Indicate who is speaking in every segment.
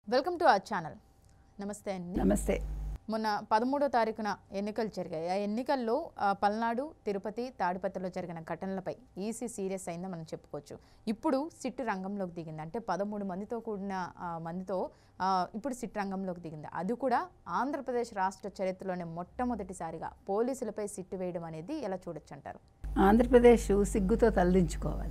Speaker 1: Welcome to our channel నమస్తే అండి
Speaker 2: నమస్తే
Speaker 1: మొన్న పదమూడో తారీఖున ఎన్నికలు జరిగాయి ఆ ఎన్నికల్లో ఆ, పల్నాడు తిరుపతి తాడిపత్రిలో జరిగిన ఘటనలపై ఈసీ సీరియస్ అయిందని మనం చెప్పుకోవచ్చు ఇప్పుడు సిట్ రంగంలోకి దిగింది అంటే పదమూడు మందితో కూడిన ఆ, మందితో ఆ, ఇప్పుడు సిట్ రంగంలోకి దిగింది అది కూడా ఆంధ్రప్రదేశ్ రాష్ట్ర చరిత్రలోనే మొట్టమొదటిసారిగా పోలీసులపై సిట్టు వేయడం అనేది ఎలా చూడొచ్చు అంటారు
Speaker 2: ఆంధ్రప్రదేశ్ సిగ్గుతో తలదించుకోవాలి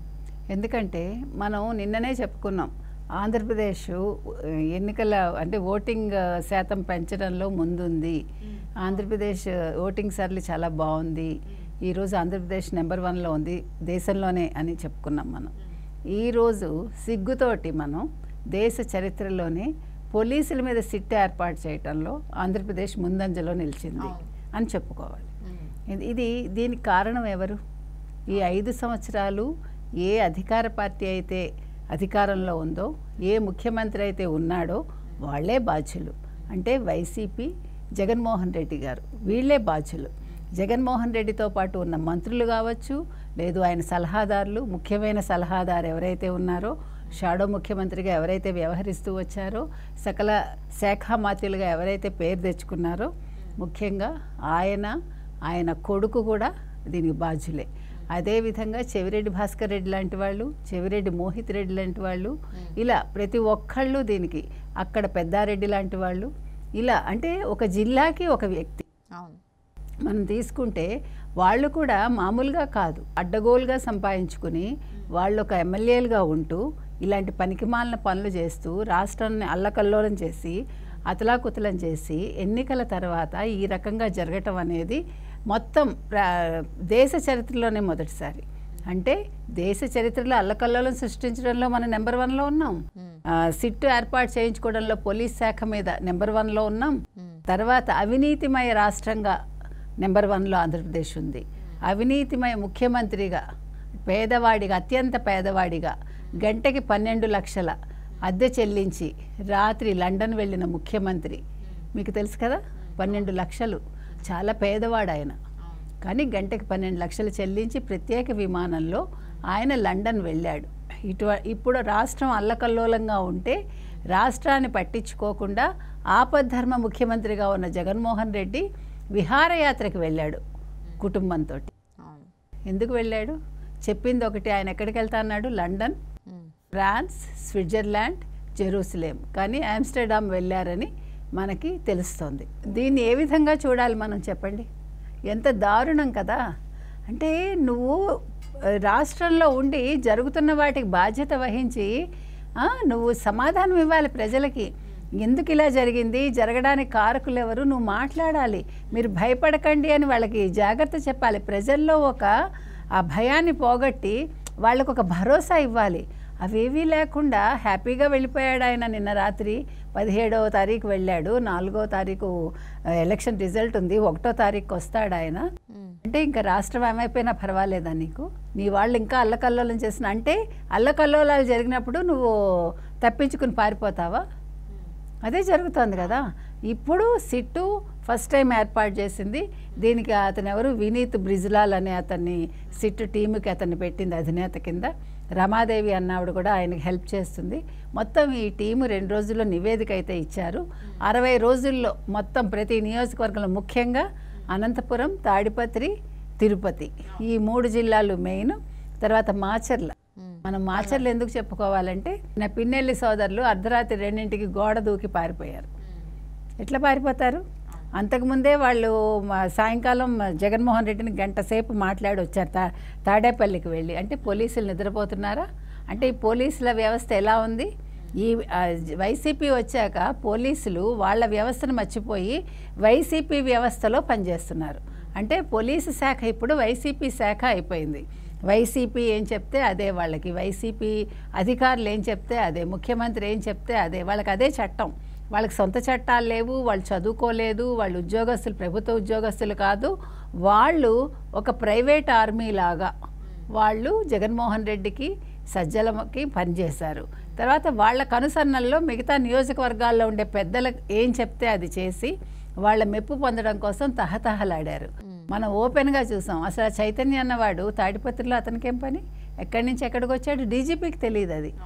Speaker 2: ఎందుకంటే మనం నిన్ననే చెప్పుకున్నాం ఆంధ్రప్రదేశ్ ఎన్నికల అంటే ఓటింగ్ శాతం పెంచడంలో ముందుంది ఆంధ్రప్రదేశ్ ఓటింగ్ సర్లు చాలా బాగుంది ఈరోజు ఆంధ్రప్రదేశ్ నెంబర్ వన్లో ఉంది దేశంలోనే అని చెప్పుకున్నాం మనం ఈరోజు సిగ్గుతోటి మనం దేశ చరిత్రలోనే పోలీసుల మీద సిట్ ఏర్పాటు చేయటంలో ఆంధ్రప్రదేశ్ ముందంజలో నిలిచింది అని చెప్పుకోవాలి ఇది- ఇది దీనికి కారణం ఎవరు ఈ ఐదు సంవత్సరాలు ఏ అధికార పార్టీ అయితే అధికారంలో ఉందో ఏ ముఖ్యమంత్రి అయితే ఉన్నాడో వాళ్ళే బాధ్యులు అంటే వైసీపీ జగన్మోహన్ రెడ్డి గారు వీళ్ళే బాధ్యులు జగన్మోహన్ రెడ్డితో పాటు ఉన్న మంత్రులు కావచ్చు లేదు ఆయన సలహాదారులు ముఖ్యమైన సలహాదారు ఎవరైతే ఉన్నారో షాడో ముఖ్యమంత్రిగా ఎవరైతే వ్యవహరిస్తూ వచ్చారో సకల శాఖామాత్యులుగా ఎవరైతే పేరు తెచ్చుకున్నారో ముఖ్యంగా ఆయన ఆయన కొడుకు కూడా దీనికి బాధ్యులే అదేవిధంగా చెవిరెడ్డి భాస్కర్ రెడ్డి లాంటి వాళ్ళు చెవిరెడ్డి మోహిత్ రెడ్డి లాంటి వాళ్ళు ఇలా ప్రతి ఒక్కళ్ళు దీనికి అక్కడ పెద్దారెడ్డి లాంటి వాళ్ళు ఇలా అంటే ఒక జిల్లాకి ఒక వ్యక్తి
Speaker 1: అవును
Speaker 2: మనం తీసుకుంటే వాళ్ళు కూడా మామూలుగా కాదు అడ్డగోలుగా సంపాదించుకుని వాళ్ళు ఒక ఎమ్మెల్యేలుగా ఉంటూ ఇలాంటి పనికిమాలిన పనులు చేస్తూ రాష్ట్రాన్ని అల్లకల్లోలం చేసి అతలాకుతలం చేసి ఎన్నికల తర్వాత ఈ రకంగా జరగటం అనేది మొత్తం ప్రా- దేశ చరిత్రలోనే మొదటిసారి అంటే దేశ చరిత్రలో అల్లకల్లోలం సృష్టించడంలో మనం నెంబర్ వన్లో ఉన్నాం ఆ, సిట్టు ఏర్పాటు చేయించుకోవడంలో పోలీస్ శాఖ మీద నెంబర్ వన్లో ఉన్నాం తర్వాత అవినీతిమయ రాష్ట్రంగా నెంబర్ వన్లో ఆంధ్రప్రదేశ్ ఉంది అవినీతిమయ ముఖ్యమంత్రిగా పేదవాడిగా అత్యంత పేదవాడిగా గంటకి పన్నెండు లక్షల అద్దె చెల్లించి రాత్రి లండన్ వెళ్ళిన ముఖ్యమంత్రి మీకు తెలుసు కదా పన్నెండు లక్షలు చాలా పేదవాడు ఆయన కానీ గంటకి పన్నెండు లక్షలు చెల్లించి ప్రత్యేక విమానంలో ఆయన లండన్ వెళ్ళాడు ఇటు ఇప్పుడు రాష్ట్రం అల్లకల్లోలంగా ఉంటే రాష్ట్రాన్ని పట్టించుకోకుండా ఆపద్ధర్మ ముఖ్యమంత్రిగా ఉన్న జగన్మోహన్ రెడ్డి విహారయాత్రకు వెళ్ళాడు కుటుంబంతో
Speaker 1: అవును
Speaker 2: ఎందుకు వెళ్ళాడు చెప్పింది ఒకటి ఆయన ఎక్కడికి వెళ్తా అన్నాడు London
Speaker 1: um.
Speaker 2: France Switzerland Jerusalem కానీ ఆమ్స్టర్డామ్ వెళ్ళారని మనకి తెలుస్తోంది దీన్ని ఏ విధంగా చూడాలి మనం చెప్పండి ఎంత దారుణం కదా అంటే నువ్వు ఆ, రాష్ట్రంలో ఉండి జరుగుతున్న వాటికి బాధ్యత వహించి ఆ, నువ్వు సమాధానం ఇవ్వాలి ప్రజలకి ఎందుకు ఇలా జరిగింది జరగడానికి కారకులు ఎవరు నువ్వు మాట్లాడాలి మీరు భయపడకండి అని వాళ్ళకి జాగ్రత్త చెప్పాలి ప్రజల్లో ఒక ఆ భయాన్ని పోగొట్టి వాళ్ళకు ఒక భరోసా ఇవ్వాలి అవేవీ లేకుండా హ్యాపీగా వెళ్ళిపోయాడు ఆయన నిన్న రాత్రి పదిహేడవ తారీఖు వెళ్ళాడు నాలుగో తారీఖు ఆ, ఎలక్షన్ రిజల్ట్ ఉంది ఒకటో తారీఖు వస్తాడు ఆయన
Speaker 1: ఉమ్.
Speaker 2: అంటే ఇంకా రాష్ట్రం ఏమైపోయినా పర్వాలేదా నీకు నీ వాళ్ళు ఇంకా అల్లకల్లోలం చేసిన అంటే అల్లకల్లోలాలు జరిగినప్పుడు నువ్వు తప్పించుకుని పారిపోతావా అదే జరుగుతోంది కదా ఇప్పుడు సిట్టు ఫస్ట్ టైం ఏర్పాటు చేసింది దీనికి అతను ఎవరు వినీత్ బ్రిజ్లాల్ అనే అతన్ని సిట్టు టీముకి అతన్ని పెట్టింది అధినేత కింద రమాదేవి అన్నావిడ కూడా ఆయనకి హెల్ప్ చేస్తుంది మొత్తం ఈ టీము రెండు రోజుల్లో నివేదిక అయితే ఇచ్చారు అరవై రోజుల్లో మొత్తం ప్రతి నియోజకవర్గంలో ముఖ్యంగా అనంతపురం తాడిపత్రి తిరుపతి ఈ మూడు జిల్లాలు మెయిన్ తర్వాత మాచర్ల
Speaker 1: ఉమ్.
Speaker 2: మనం మాచర్లు ఎందుకు చెప్పుకోవాలంటే నా పిన్నెల్లి సోదరులు అర్ధరాత్రి రెండింటికి గోడ దూకి పారిపోయారు ఎట్లా పారిపోతారు అంతకుముందే వాళ్ళు మా సాయంకాలం జగన్మోహన్ రెడ్డిని గంట సేపు మాట్లాడి వచ్చారు తా తాడేపల్లికి వెళ్ళి అంటే పోలీసులు నిద్రపోతున్నారా అంటే ఈ పోలీసుల వ్యవస్థ ఎలా ఉంది ఈ ఆ, వైసీపీ వచ్చాక పోలీసులు వాళ్ళ వ్యవస్థను మర్చిపోయి వైసీపీ వ్యవస్థలో పనిచేస్తున్నారు అంటే పోలీసు శాఖ ఇప్పుడు వైసీపీ శాఖ అయిపోయింది వైసీపీ ఏం చెప్తే అదే వాళ్ళకి వైసీపీ అధికారులు ఏం చెప్తే అదే ముఖ్యమంత్రి ఏం చెప్తే అదే వాళ్ళకి అదే చట్టం వాళ్ళకి సొంత చట్టాలు లేవు వాళ్ళు చదువుకోలేదు వాళ్ళు ఉద్యోగస్తులు ప్రభుత్వ ఉద్యోగస్తులు కాదు వాళ్ళు ఒక ప్రైవేట్ ఆర్మీ లాగా వాళ్ళు జగన్మోహన్ రెడ్డికి సజ్జలకి పనిచేశారు తర్వాత వాళ్ళ కనుసన్నల్లో మిగతా నియోజకవర్గాల్లో ఉండే పెద్దలకు ఏం చెప్తే అది చేసి వాళ్ళ మెప్పు పొందడం కోసం తహతహలాడారు మనం ఓపెన్గా చూసాం అసలు ఆ చైతన్య అన్నవాడు తాడిపత్రిలో అతనికేం పని ఎక్కడి నుంచి ఎక్కడికి వచ్చాడు డీజీపీకి తెలియదు అది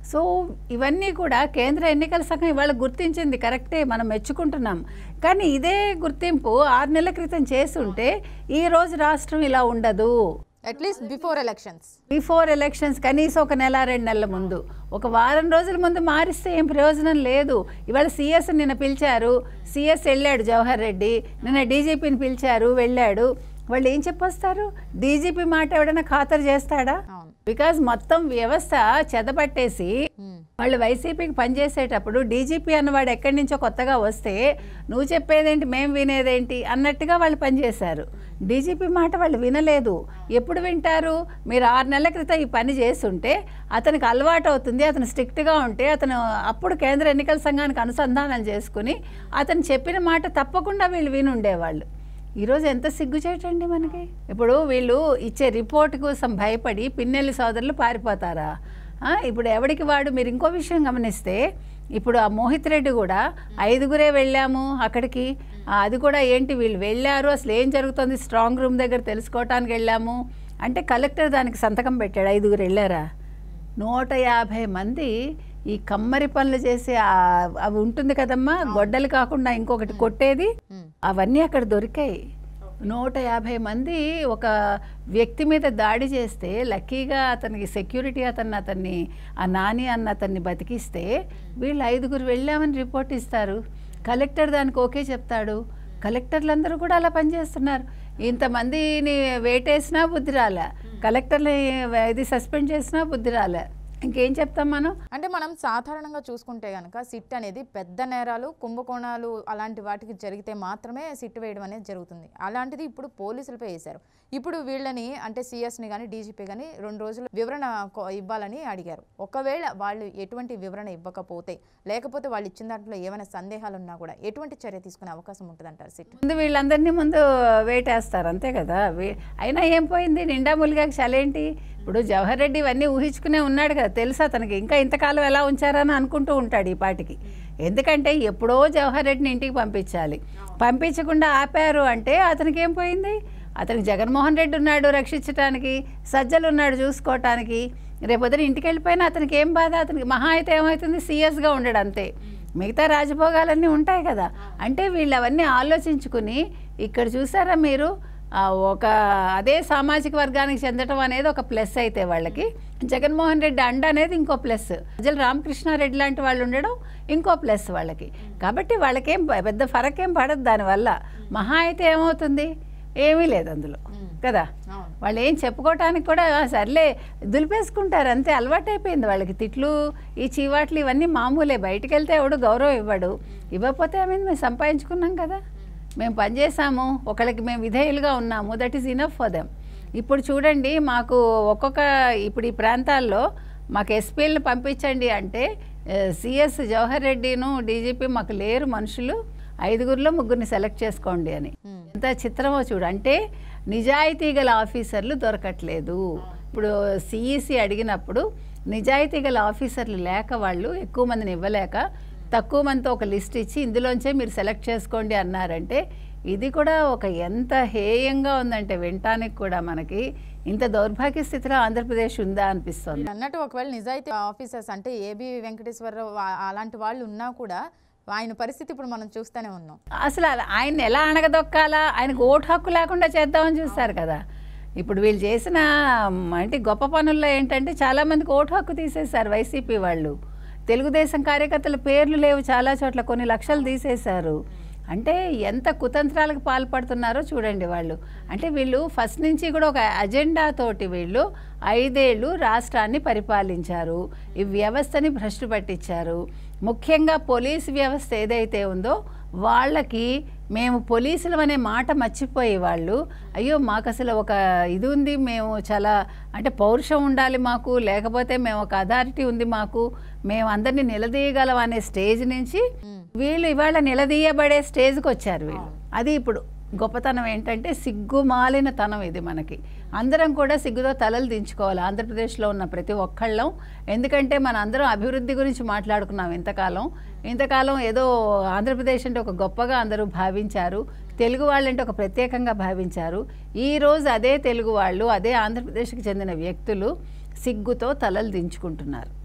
Speaker 2: సో ఇవన్నీ కూడా కేంద్ర ఎన్నికల సంఘం ఇవాళ గుర్తించింది కరెక్టే మనం మెచ్చుకుంటున్నాం కానీ ఇదే గుర్తింపు ఆరు నెలల క్రితం చేస్తుంటే ఈ రోజు రాష్ట్రం ఇలా ఉండదు
Speaker 1: at least before elections
Speaker 2: before elections కనీసం ఒక నెల రెండు నెలల ముందు ఒక వారం రోజుల ముందు మారిస్తే ఏం ప్రయోజనం లేదు ఇవాళ సిఎస్ నిన్న పిలిచారు సిఎస్ వెళ్ళాడు జవహర్ రెడ్డి నిన్న డీజీపీని పిలిచారు వెళ్ళాడు వాళ్ళు ఏం చెప్పొస్తారు డీజీపీ మాట ఎవడైనా ఖాతరు చేస్తాడా
Speaker 1: అవును
Speaker 2: బికాజ్ మొత్తం వ్యవస్థ చెదపట్టేసి
Speaker 1: మ్మ్.
Speaker 2: వాళ్ళు వైసీపీకి పనిచేసేటప్పుడు డీజీపీ అన్నవాడు ఎక్కడి నుంచో కొత్తగా వస్తే నువ్వు చెప్పేదేంటి మేము వినేదేంటి అన్నట్టుగా వాళ్ళు పనిచేశారు డీజీపీ మాట వాళ్ళు వినలేదు ఎప్పుడు వింటారు మీరు ఆరు నెలల క్రితం ఈ పని చేస్తుంటే అతనికి అలవాటు అవుతుంది అతను స్ట్రిక్ట్గా ఉంటే అతను అప్పుడు కేంద్ర ఎన్నికల సంఘానికి అనుసంధానం చేసుకుని అతను చెప్పిన మాట తప్పకుండా వీళ్ళు విని ఉండేవాళ్ళు ఈరోజు ఎంత సిగ్గుచేటండి మనకి ఇప్పుడు వీళ్ళు ఇచ్చే రిపోర్ట్ కోసం భయపడి పిన్నెల్లి సోదరులు పారిపోతారా ఆ, ఇప్పుడు ఎవడికి వాడు మీరు ఇంకో విషయం గమనిస్తే ఇప్పుడు ఆ మోహిత్ రెడ్డి కూడా ఐదుగురే వెళ్ళాము అక్కడికి ఆ, అది కూడా ఏంటి వీళ్ళు వెళ్ళారు అసలు ఏం జరుగుతుంది స్ట్రాంగ్ రూమ్ దగ్గర తెలుసుకోవటానికి వెళ్ళాము అంటే కలెక్టర్ దానికి సంతకం పెట్టాడు ఐదుగురు వెళ్ళారా నూట యాభై మంది ఈ కమ్మరి పనులు చేసే ఆ- అవి ఉంటుంది కదమ్మా గొడ్డలు కాకుండా ఇంకొకటి కొట్టేది
Speaker 1: మ్మ్.
Speaker 2: అవన్నీ అక్కడ దొరికాయి నూట యాభై మంది ఒక వ్యక్తి మీద దాడి చేస్తే లక్కీగా అతనికి సెక్యూరిటీ అతన్ని అతన్ని ఆ నాని అన్న అతన్ని బతికిస్తే వీళ్ళు ఐదుగురు వెళ్ళామని రిపోర్ట్ ఇస్తారు కలెక్టర్ దానికి ఓకే చెప్తాడు కలెక్టర్లందరూ కూడా అలా పనిచేస్తున్నారు ఇంతమందిని వేటేసినా బుద్ధి రాలే కలెక్టర్ని ఇది సస్పెండ్ చేసినా బుద్ధి రాలే ఇంకేం చెప్తాం మనం
Speaker 1: అంటే మనం సాధారణంగా చూసుకుంటే కనుక సిట్ అనేది పెద్ద నేరాలు కుంభకోణాలు అలాంటి వాటికి జరిగితే మాత్రమే సిట్ వేయడం అనేది జరుగుతుంది అలాంటిది ఇప్పుడు పోలీసులపై వేశారు ఇప్పుడు వీళ్ళని అంటే సిఎస్ని కానీ డీజీపీ కానీ రెండు రోజులు వివరణ కొ- ఇవ్వాలని అడిగారు ఒకవేళ వాళ్ళు ఎటువంటి వివరణ ఇవ్వకపోతే లేకపోతే వాళ్ళు ఇచ్చిన దాంట్లో ఏమైనా సందేహాలు ఉన్నా కూడా ఎటువంటి చర్య తీసుకునే అవకాశం ఉంటుందంటారు సిట్
Speaker 2: ముందు వీళ్ళందరినీ ముందు వేటేస్తారు అంతే కదా వే- అయినా ఏం పోయింది నిండా ములిగాకి చలేంటి ఇప్పుడు జవహర్ రెడ్డి ఇవన్నీ ఊహించుకునే ఉన్నాడు కదా తెలుసు అతనికి ఇంకా ఇంతకాలం ఎలా ఉంచారని అనుకుంటూ ఉంటాడు ఈ పాటికి ఎందుకంటే ఎప్పుడో జవహర్ రెడ్డిని ఇంటికి పంపించాలి పంపించకుండా ఆపారు అంటే అతనికి ఏం పోయింది అతనికి జగన్మోహన్ రెడ్డి ఉన్నాడు రక్షించడానికి సజ్జలు ఉన్నాడు చూసుకోవటానికి రేపొద్దున ఇంటికి వెళ్ళిపోయినా అతనికి ఏం బాధ అతనికి మహా అయితే ఏమవుతుంది సీరియస్గా ఉండడు అంతే మిగతా రాజభోగాలన్నీ ఉంటాయి కదా అంటే వీళ్ళు అవన్నీ ఆలోచించుకుని ఇక్కడ చూసారా మీరు ఆ, ఒక అదే సామాజిక వర్గానికి చెందటం అనేది ఒక ప్లస్ అయితే వాళ్ళకి జగన్మోహన్ రెడ్డి అండ అనేది ఇంకో ప్లస్ ప్రజలు రామకృష్ణారెడ్డి లాంటి వాళ్ళు ఉండడం ఇంకో ప్లస్ వాళ్ళకి కాబట్టి వాళ్ళకేం ప- పెద్ద ఫరక్ ఏం పడదు దానివల్ల మహా అయితే ఏమవుతుంది ఏమీ లేదు అందులో కదా
Speaker 1: అవును
Speaker 2: వాళ్ళు ఏం చెప్పుకోవటానికి కూడా "ఆ, సర్లే దులిపేసుకుంటారు అంతే అలవాటైపోయింది వాళ్ళకి తిట్లు ఈ చీవాట్లు ఇవన్నీ మామూలే బయటికి వెళ్తే ఎవడు గౌరవం ఇవ్వడు ఇవ్వకపోతే ఐ మీన్ మేము సంపాదించుకున్నాం కదా మేము పనిచేసాము ఒకళ్ళకి మేము విధేయులుగా ఉన్నాము that is enough for them ఇప్పుడు చూడండి మాకు ఒక్కొక్క ఇప్పుడు ఈ ప్రాంతాల్లో మాకు ఎస్పీలను పంపించండి అంటే సిఎస్ జవహర్ రెడ్డిను డీజీపీ మాకు లేరు మనుషులు ఐదుగురిలో ముగ్గురిని సెలెక్ట్ చేసుకోండి అని
Speaker 1: మ్మ్.
Speaker 2: ఎంత చిత్రమో చూడు అంటే నిజాయితీ గల ఆఫీసర్లు దొరకట్లేదు ఇప్పుడు సిఈసి అడిగినప్పుడు నిజాయితీ గల ఆఫీసర్లు లేక వాళ్ళు ఎక్కువ మందిని ఇవ్వలేక తక్కువ మందితో ఒక లిస్ట్ ఇచ్చి ఇందులోంచే మీరు సెలెక్ట్ చేసుకోండి అన్నారంటే ఇది కూడా ఒక ఎంత హేయంగా ఉందంటే వినటానికి కూడా మనకి ఇంత దౌర్భాగ్య స్థితిలో ఆంధ్రప్రదేశ్ ఉందా అనిపిస్తుంది
Speaker 1: మీరు అన్నట్టు ఒకవేళ నిజాయితీ ఆఫీసర్స్ అంటే ఏబి వెంకటేశ్వరరావు ఆ- అలాంటి వాళ్ళు ఉన్నా కూడా ఆయన పరిస్థితి ఇప్పుడు మనం చూస్తూనే ఉన్నాం
Speaker 2: అసలు అలా- ఆయన్ని ఎలా అణగదొక్కాలా ఆయనకు ఓటు హక్కు లేకుండా చేద్దామని చూస్తారు కదా ఇప్పుడు వీళ్ళు చేసిన మ్, అంటే గొప్ప పనుల్లో ఏంటంటే చాలామందికి ఓటు హక్కు తీసేశారు వైసీపీ వాళ్ళు తెలుగుదేశం కార్యకర్తల పేర్లు లేవు చాలా చోట్ల కొన్ని లక్షలు తీసేశారు అంటే ఎంత కుతంత్రాలకు పాల్పడుతున్నారో చూడండి వాళ్ళు అంటే వీళ్ళు ఫస్ట్ నుంచి కూడా ఒక అజెండా తోటి వీళ్ళు ఐదేళ్ళు రాష్ట్రాన్ని పరిపాలించారు ఈ వ్యవస్థని భ్రష్టు పట్టించారు ముఖ్యంగా పోలీస్ వ్యవస్థ ఏదైతే ఉందో వాళ్ళకి మేము పోలీసులు అనే మాట మర్చిపోయి వాళ్ళు అయ్యో మాకు అసలు ఒక ఇది ఉంది మేము చాలా అంటే పౌరుషం ఉండాలి మాకు లేకపోతే మేము ఒక అథారిటీ ఉంది మాకు మేము అందరినీ నిలదీయగలం అనే స్టేజ్ నుంచి వీళ్ళు ఇవాళ నిలదీయబడే స్టేజ్కి వచ్చారు వీళ్ళు అది ఇప్పుడు గొప్పతనం ఏంటంటే సిగ్గుమాలిన తనం ఇది మనకి అందరం కూడా సిగ్గుతో తలలు దించుకోవాలి ఆంధ్రప్రదేశ్లో ఉన్న ప్రతి ఒక్కళ్ళం ఎందుకంటే మన అందరం అభివృద్ధి గురించి మాట్లాడుకున్నాం ఇంతకాలం ఇంతకాలం ఏదో ఆంధ్రప్రదేశ్ అంటే ఒక గొప్పగా అందరూ భావించారు తెలుగు వాళ్ళంటే ఒక ప్రత్యేకంగా భావించారు ఈ రోజు అదే తెలుగు వాళ్ళు అదే ఆంధ్రప్రదేశ్కి చెందిన వ్యక్తులు సిగ్గుతో తలలు దించుకుంటున్నారు